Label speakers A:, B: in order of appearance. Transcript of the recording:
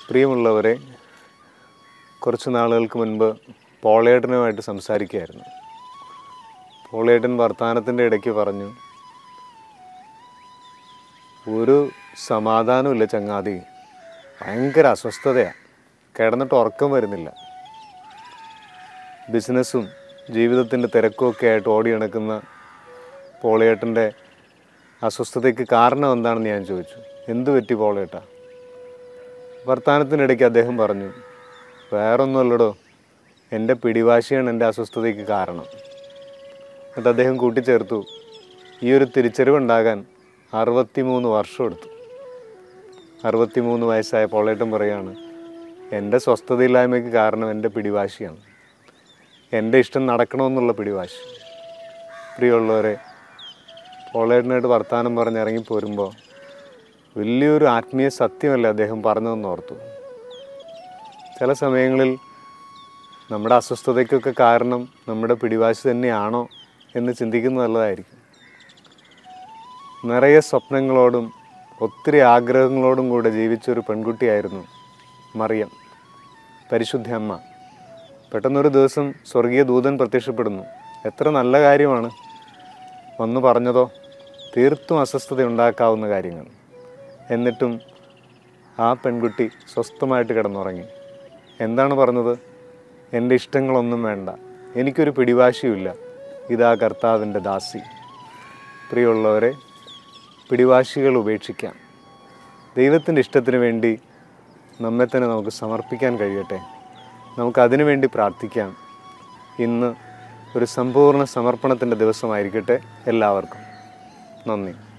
A: പ്രിയമുള്ളവരെ കുറച്ച് നാളുകൾക്ക് മുൻപ് പോളേട്ടനുമായിട്ട് സംസാരിക്കുകയായിരുന്നു പോളേട്ടൻ വർത്തമാനത്തിൻ്റെ ഇടയ്ക്ക് പറഞ്ഞു ഒരു സമാധാനമില്ല ചങ്ങാതി ഭയങ്കര അസ്വസ്ഥതയാണ് കിടന്നിട്ട് ഉറക്കം വരുന്നില്ല ബിസിനസ്സും ജീവിതത്തിൻ്റെ തിരക്കും ഒക്കെ ആയിട്ട് ഓടി നടക്കുന്ന പോളേട്ടൻ്റെ അസ്വസ്ഥതയ്ക്ക് കാരണം എന്താണെന്ന് ഞാൻ ചോദിച്ചു എന്തു പറ്റി പോളേട്ട വർത്തമാനത്തിനിടയ്ക്ക് അദ്ദേഹം പറഞ്ഞു വേറൊന്നുമല്ലടോ എൻ്റെ പിടിവാശിയാണ് എൻ്റെ അസ്വസ്ഥതയ്ക്ക് കാരണം എന്നിട്ട് അദ്ദേഹം കൂട്ടിച്ചേർത്തു ഈ ഒരു തിരിച്ചറിവുണ്ടാകാൻ അറുപത്തിമൂന്ന് വർഷം എടുത്തു അറുപത്തിമൂന്ന് വയസ്സായ പോളേട്ടൻ പറയാണ് എൻ്റെ സ്വസ്ഥതയില്ലായ്മയ്ക്ക് കാരണം എൻ്റെ പിടിവാശിയാണ് എൻ്റെ ഇഷ്ടം നടക്കണമെന്നുള്ള പിടിവാശി പ്രിയമുള്ളവരെ പോളേട്ടനായിട്ട് വർത്തമാനം പറഞ്ഞ് ഇറങ്ങി പോരുമ്പോൾ വലിയൊരു ആത്മീയ സത്യമല്ലേ അദ്ദേഹം പറഞ്ഞതെന്ന് ഓർത്തു ചില സമയങ്ങളിൽ നമ്മുടെ അസ്വസ്ഥതയ്ക്കൊക്കെ കാരണം നമ്മുടെ പിടിവാശി തന്നെയാണോ എന്ന് ചിന്തിക്കുന്നത് നല്ലതായിരിക്കും നിറയെ സ്വപ്നങ്ങളോടും ഒത്തിരി ആഗ്രഹങ്ങളോടും കൂടെ ജീവിച്ചൊരു പെൺകുട്ടിയായിരുന്നു മറിയം പരിശുദ്ധ അമ്മ പെട്ടെന്നൊരു ദിവസം സ്വർഗീയ ദൂതൻ പ്രത്യക്ഷപ്പെടുന്നു എത്ര നല്ല കാര്യമാണ് വന്നു പറഞ്ഞതോ തീർത്തും അസ്വസ്ഥത ഉണ്ടാക്കാവുന്ന കാര്യങ്ങൾ എന്നിട്ടും ആ പെൺകുട്ടി സ്വസ്ഥമായിട്ട് കിടന്നുറങ്ങി എന്താണ് പറഞ്ഞത് എൻ്റെ ഇഷ്ടങ്ങളൊന്നും വേണ്ട എനിക്കൊരു പിടിവാശിയുമില്ല ഇതാ കർത്താവിൻ്റെ ദാസി പ്രിയമുള്ളവരെ പിടിവാശികൾ ഉപേക്ഷിക്കാം ദൈവത്തിൻ്റെ ഇഷ്ടത്തിന് വേണ്ടി നമ്മെ തന്നെ നമുക്ക് സമർപ്പിക്കാൻ കഴിയട്ടെ നമുക്ക് അതിനു വേണ്ടി പ്രാർത്ഥിക്കാം ഇന്ന് ഒരു സമ്പൂർണ്ണ സമർപ്പണത്തിൻ്റെ ദിവസമായിരിക്കട്ടെ എല്ലാവർക്കും നന്ദി